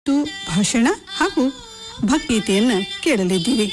ಮತ್ತು ಭಾಷಣ ಹಾಗೂ ಭಕ್ತಿಗೀತೆಯನ್ನು ಕೇಳಲಿದ್ದೀರಿ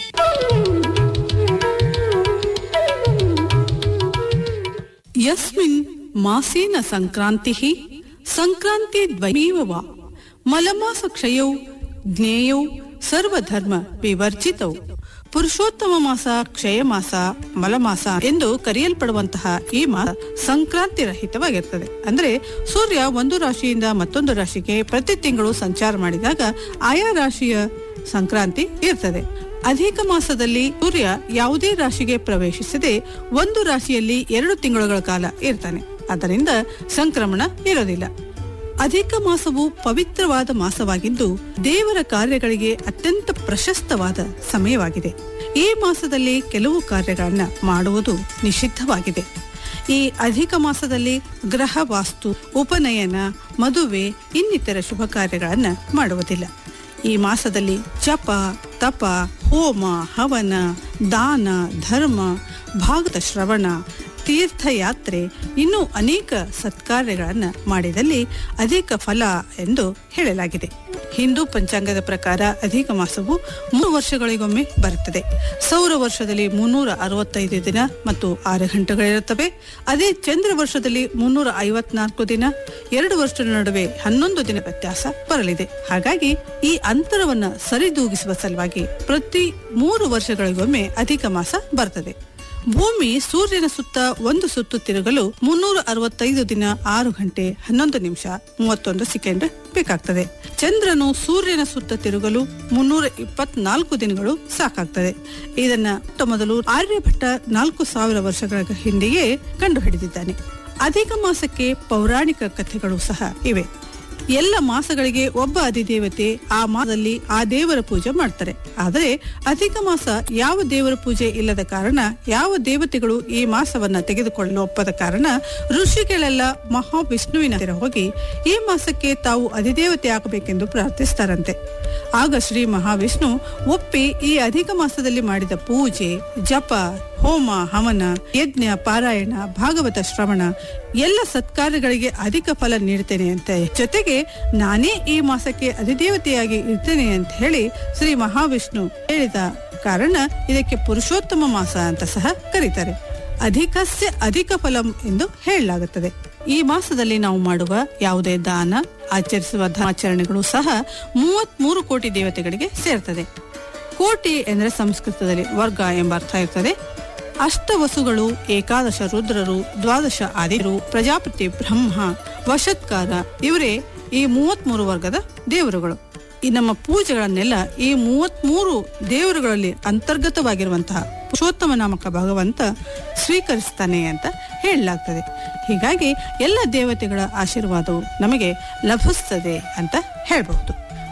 ಯಸ್ಮಿನ್ ಮಾಸೇನ ಸಂಕ್ರಾಂತಿ ಸಂಕ್ರಾಂತಿ ದ್ವಯಮೇವ ವಾ ಮಲಮಾಸ ಕ್ಷಯೌ ಜ್ಞೇಯೌ ಸರ್ವಧರ್ಮ ವಿವರ್ಜಿತೌ ಪುರುಷೋತ್ತಮ ಮಾಸ ಕ್ಷಯ ಮಾಸ ಮಲಮಾಸ ಎಂದು ಕರೆಯಲ್ಪಡುವಂತಹ ಈ ಮಾಸ ಸಂಕ್ರಾಂತಿ ರಹಿತವಾಗಿರ್ತದೆ ಅಂದ್ರೆ ಸೂರ್ಯ ಒಂದು ರಾಶಿಯಿಂದ ಮತ್ತೊಂದು ರಾಶಿಗೆ ಪ್ರತಿ ತಿಂಗಳು ಸಂಚಾರ ಮಾಡಿದಾಗ ಆಯಾ ರಾಶಿಯ ಸಂಕ್ರಾಂತಿ ಇರ್ತದೆ ಅಧಿಕ ಮಾಸದಲ್ಲಿ ಸೂರ್ಯ ಯಾವುದೇ ರಾಶಿಗೆ ಪ್ರವೇಶಿಸದೆ ಒಂದು ರಾಶಿಯಲ್ಲಿ ಎರಡು ತಿಂಗಳುಗಳ ಕಾಲ ಇರ್ತಾನೆ ಆದ್ದರಿಂದ ಸಂಕ್ರಮಣ ಇರೋದಿಲ್ಲ ಅಧಿಕ ಮಾಸವು ಪವಿತ್ರವಾದ ಮಾಸವಾಗಿದ್ದು ದೇವರ ಕಾರ್ಯಗಳಿಗೆ ಅತ್ಯಂತ ಪ್ರಶಸ್ತವಾದ ಸಮಯವಾಗಿದೆ ಈ ಮಾಸದಲ್ಲಿ ಕೆಲವು ಕಾರ್ಯಗಳನ್ನ ಮಾಡುವುದು ನಿಷಿದ್ಧವಾಗಿದೆ ಈ ಅಧಿಕ ಮಾಸದಲ್ಲಿ ಗ್ರಹ ವಾಸ್ತು ಉಪನಯನ ಮದುವೆ ಇನ್ನಿತರ ಶುಭ ಕಾರ್ಯಗಳನ್ನ ಮಾಡುವುದಿಲ್ಲ ಈ ಮಾಸದಲ್ಲಿ ಜಪ ತಪ ಹೋಮ ಹವನ ದಾನ ಧರ್ಮ ಭಾಗದ ಶ್ರವಣ ತೀರ್ಥಯಾತ್ರೆ ಇನ್ನೂ ಅನೇಕ ಸತ್ಕಾರ್ಯಗಳನ್ನ ಮಾಡಿದಲ್ಲಿ ಅಧಿಕ ಫಲ ಎಂದು ಹೇಳಲಾಗಿದೆ ಹಿಂದೂ ಪಂಚಾಂಗದ ಪ್ರಕಾರ ಅಧಿಕ ಮಾಸವು ಮೂರು ವರ್ಷಗಳಿಗೊಮ್ಮೆ ಬರುತ್ತದೆ ಸೌರ ವರ್ಷದಲ್ಲಿ ಮುನ್ನೂರ ಅರವತ್ತೈದು ದಿನ ಮತ್ತು ಆರು ಗಂಟೆಗಳಿರುತ್ತವೆ ಅದೇ ಚಂದ್ರ ವರ್ಷದಲ್ಲಿ ಮುನ್ನೂರ ಐವತ್ನಾಲ್ಕು ದಿನ ಎರಡು ವರ್ಷದ ನಡುವೆ ಹನ್ನೊಂದು ದಿನ ವ್ಯತ್ಯಾಸ ಬರಲಿದೆ ಹಾಗಾಗಿ ಈ ಅಂತರವನ್ನ ಸರಿದೂಗಿಸುವ ಸಲುವಾಗಿ ಪ್ರತಿ ಮೂರು ವರ್ಷಗಳಿಗೊಮ್ಮೆ ಅಧಿಕ ಮಾಸ ಬರ್ತದೆ ಭೂಮಿ ಸೂರ್ಯನ ಸುತ್ತ ಒಂದು ಸುತ್ತು ತಿರುಗಲು ಮುನ್ನೂರ ಅರವತ್ತೈದು ದಿನ ಆರು ಗಂಟೆ ಹನ್ನೊಂದು ನಿಮಿಷ ಮೂವತ್ತೊಂದು ಸೆಕೆಂಡ್ ಬೇಕಾಗ್ತದೆ ಚಂದ್ರನು ಸೂರ್ಯನ ಸುತ್ತ ತಿರುಗಲು ಮುನ್ನೂರ ಇಪ್ಪತ್ನಾಲ್ಕು ದಿನಗಳು ಸಾಕಾಗ್ತದೆ ಇದನ್ನ ಮೊದಲು ಆರ್ಯಭಟ್ಟ ನಾಲ್ಕು ಸಾವಿರ ವರ್ಷಗಳ ಹಿಂದೆಯೇ ಕಂಡುಹಿಡಿದಿದ್ದಾನೆ ಅಧಿಕ ಮಾಸಕ್ಕೆ ಪೌರಾಣಿಕ ಕಥೆಗಳು ಸಹ ಇವೆ ಎಲ್ಲ ಮಾಸಗಳಿಗೆ ಒಬ್ಬ ಅಧಿದೇವತೆ ಆ ಮಾಸದಲ್ಲಿ ಆ ದೇವರ ಪೂಜೆ ಮಾಡ್ತಾರೆ ಆದರೆ ಅಧಿಕ ಮಾಸ ಯಾವ ದೇವರ ಪೂಜೆ ಇಲ್ಲದ ಕಾರಣ ಯಾವ ದೇವತೆಗಳು ಈ ಮಾಸವನ್ನ ತೆಗೆದುಕೊಳ್ಳಲು ಒಪ್ಪದ ಕಾರಣ ಋಷಿಗಳೆಲ್ಲ ಮಹಾವಿಷ್ಣುವಿನ ಹತ್ತಿರ ಹೋಗಿ ಈ ಮಾಸಕ್ಕೆ ತಾವು ಅಧಿದೇವತೆ ಆಗಬೇಕೆಂದು ಪ್ರಾರ್ಥಿಸ್ತಾರಂತೆ ಆಗ ಶ್ರೀ ಮಹಾವಿಷ್ಣು ಒಪ್ಪಿ ಈ ಅಧಿಕ ಮಾಸದಲ್ಲಿ ಮಾಡಿದ ಪೂಜೆ ಜಪ ಹೋಮ ಹವನ ಯಜ್ಞ ಪಾರಾಯಣ ಭಾಗವತ ಶ್ರವಣ ಎಲ್ಲ ಸತ್ಕಾರ್ಯಗಳಿಗೆ ಅಧಿಕ ಫಲ ನೀಡ್ತೇನೆ ಅಂತ ಜೊತೆಗೆ ನಾನೇ ಈ ಮಾಸಕ್ಕೆ ಅಧಿದೇವತೆಯಾಗಿ ಇರ್ತೇನೆ ಅಂತ ಹೇಳಿ ಶ್ರೀ ಮಹಾವಿಷ್ಣು ಹೇಳಿದ ಕಾರಣ ಇದಕ್ಕೆ ಪುರುಷೋತ್ತಮ ಮಾಸ ಅಂತ ಸಹ ಕರೀತಾರೆ ಅಧಿಕಸ್ಯ ಅಧಿಕ ಫಲಂ ಎಂದು ಹೇಳಲಾಗುತ್ತದೆ ಈ ಮಾಸದಲ್ಲಿ ನಾವು ಮಾಡುವ ಯಾವುದೇ ದಾನ ಆಚರಿಸುವ ಧರ್ಮಾಚರಣೆಗಳು ಸಹ ಮೂವತ್ತ್ ಮೂರು ಕೋಟಿ ದೇವತೆಗಳಿಗೆ ಸೇರ್ತದೆ ಕೋಟಿ ಎಂದರೆ ಸಂಸ್ಕೃತದಲ್ಲಿ ವರ್ಗ ಎಂಬ ಅರ್ಥ ಇರ್ತದೆ ಅಷ್ಟವಸುಗಳು ಏಕಾದಶ ರುದ್ರರು ದ್ವಾದಶ ಆದಿರು ಪ್ರಜಾಪತಿ ಬ್ರಹ್ಮ ವಶತ್ಕಾರ ಇವರೇ ಈ ಮೂವತ್ಮೂರು ವರ್ಗದ ದೇವರುಗಳು ಈ ನಮ್ಮ ಪೂಜೆಗಳನ್ನೆಲ್ಲ ಈ ಮೂವತ್ಮೂರು ದೇವರುಗಳಲ್ಲಿ ಅಂತರ್ಗತವಾಗಿರುವಂತಹ ಪುರುಷೋತ್ತಮ ನಾಮಕ ಭಗವಂತ ಸ್ವೀಕರಿಸ್ತಾನೆ ಅಂತ ಹೇಳಲಾಗ್ತದೆ ಹೀಗಾಗಿ ಎಲ್ಲ ದೇವತೆಗಳ ಆಶೀರ್ವಾದವು ನಮಗೆ ಲಭಿಸ್ತದೆ ಅಂತ ಹೇಳಬಹುದು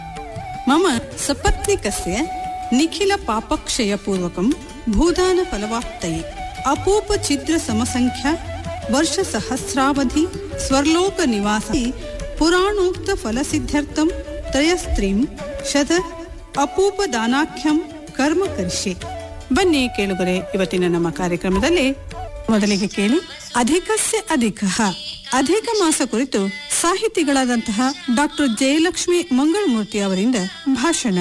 ಮಮ ಸಪತ್ನಿಕಸ್ಯ ನಿಖಿಲ ಪಾಪಕ್ಷಯ ಪೂರ್ವಕಂ ಭೂದಾನ ಫಲವಾಪ್ತಯೇ ಅಪೂಪ ಛಿದ್ರ ಸಮಸಂಖ್ಯಾ ವರ್ಷ ಸಹಸ್ರಾವಧಿ ಸ್ವರ್ಲೋಕ ನಿವಾಸಿ ಪುರಾಣೋಕ್ತ ಫಲಸಿದ್ಧರ್ಥಂ ತ್ರಯಸ್ತ್ರೀಂ ಶತ ಅಪೂಪ ದಾನಾಖ್ಯಂ ಕರ್ಮ ಕರಿಷ್ಯೆ ಬನ್ನಿ ಕೇಳುಗರೆ ಇವತ್ತಿನ ನಮ್ಮ ಕಾರ್ಯಕ್ರಮದಲ್ಲಿ ಮೊದಲಿಗೆ ಕೇಳಿ ಅಧಿಕಸ್ಯ ಅಧಿಕ ಅಧಿಕ ಮಾಸ ಕುರಿತು ಸಾಹಿತಿಗಳಾದಂತಹ ಡಾಕ್ಟರ್ ಜಯಲಕ್ಷ್ಮಿ ಮಂಗಳಮೂರ್ತಿ ಅವರಿಂದ ಭಾಷಣ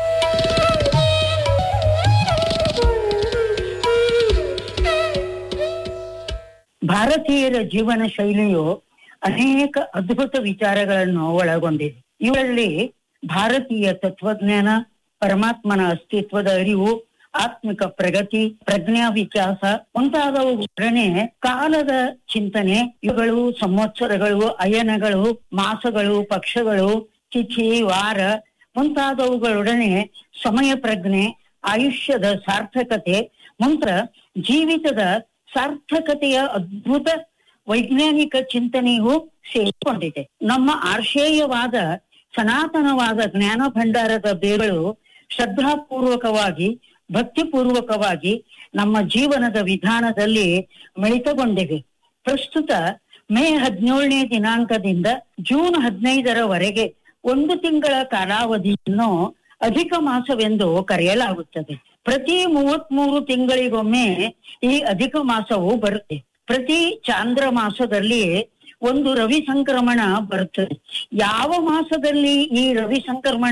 ಭಾರತೀಯರ ಜೀವನ ಶೈಲಿಯು ಅನೇಕ ಅದ್ಭುತ ವಿಚಾರಗಳನ್ನು ಒಳಗೊಂಡಿದೆ ಇವರಲ್ಲಿ ಭಾರತೀಯ ತತ್ವಜ್ಞಾನ ಪರಮಾತ್ಮನ ಅಸ್ತಿತ್ವದ ಅರಿವು ಆತ್ಮಿಕ ಪ್ರಗತಿ ಪ್ರಜ್ಞಾ ವಿಕಾಸ ಮುಂತಾದವುಗಳನ್ನೇ ಕಾಲದ ಚಿಂತನೆ ಇವುಗಳು ಸಂವತ್ಸರಗಳು ಅಯನಗಳು ಮಾಸಗಳು ಪಕ್ಷಗಳು ತಿಥಿ ವಾರ ಮುಂತಾದವುಗಳೊಡನೆ ಸಮಯ ಪ್ರಜ್ಞೆ ಆಯುಷ್ಯದ ಸಾರ್ಥಕತೆ ಮಂತ್ರ ಜೀವಿತದ ಸಾರ್ಥಕತೆಯ ಅದ್ಭುತ ವೈಜ್ಞಾನಿಕ ಚಿಂತನೆಯೂ ಸೇರಿಕೊಂಡಿದೆ ನಮ್ಮ ಆರ್ಷೇಯವಾದ ಸನಾತನವಾದ ಜ್ಞಾನ ಭಂಡಾರದ ಬೇರುಗಳು ಶ್ರದ್ಧಾಪೂರ್ವಕವಾಗಿ ಭಕ್ತಿಪೂರ್ವಕವಾಗಿ ನಮ್ಮ ಜೀವನದ ವಿಧಾನದಲ್ಲಿ ಮಿಳಿತಗೊಂಡಿವೆ ಪ್ರಸ್ತುತ ಮೇ ಹದಿನೇಳನೇ ದಿನಾಂಕದಿಂದ ಜೂನ್ ಹದಿನೈದರವರೆಗೆ ಒಂದು ತಿಂಗಳ ಕಾಲಾವಧಿಯನ್ನು ಅಧಿಕ ಮಾಸವೆಂದು ಕರೆಯಲಾಗುತ್ತದೆ ಪ್ರತಿ ಮೂವತ್ಮೂರು ತಿಂಗಳಿಗೊಮ್ಮೆ ಈ ಅಧಿಕ ಮಾಸವು ಬರುತ್ತೆ ಪ್ರತಿ ಚಾಂದ್ರ ಮಾಸದಲ್ಲಿ ಒಂದು ರವಿ ಸಂಕ್ರಮಣ ಬರುತ್ತದೆ ಯಾವ ಮಾಸದಲ್ಲಿ ಈ ರವಿ ಸಂಕ್ರಮಣ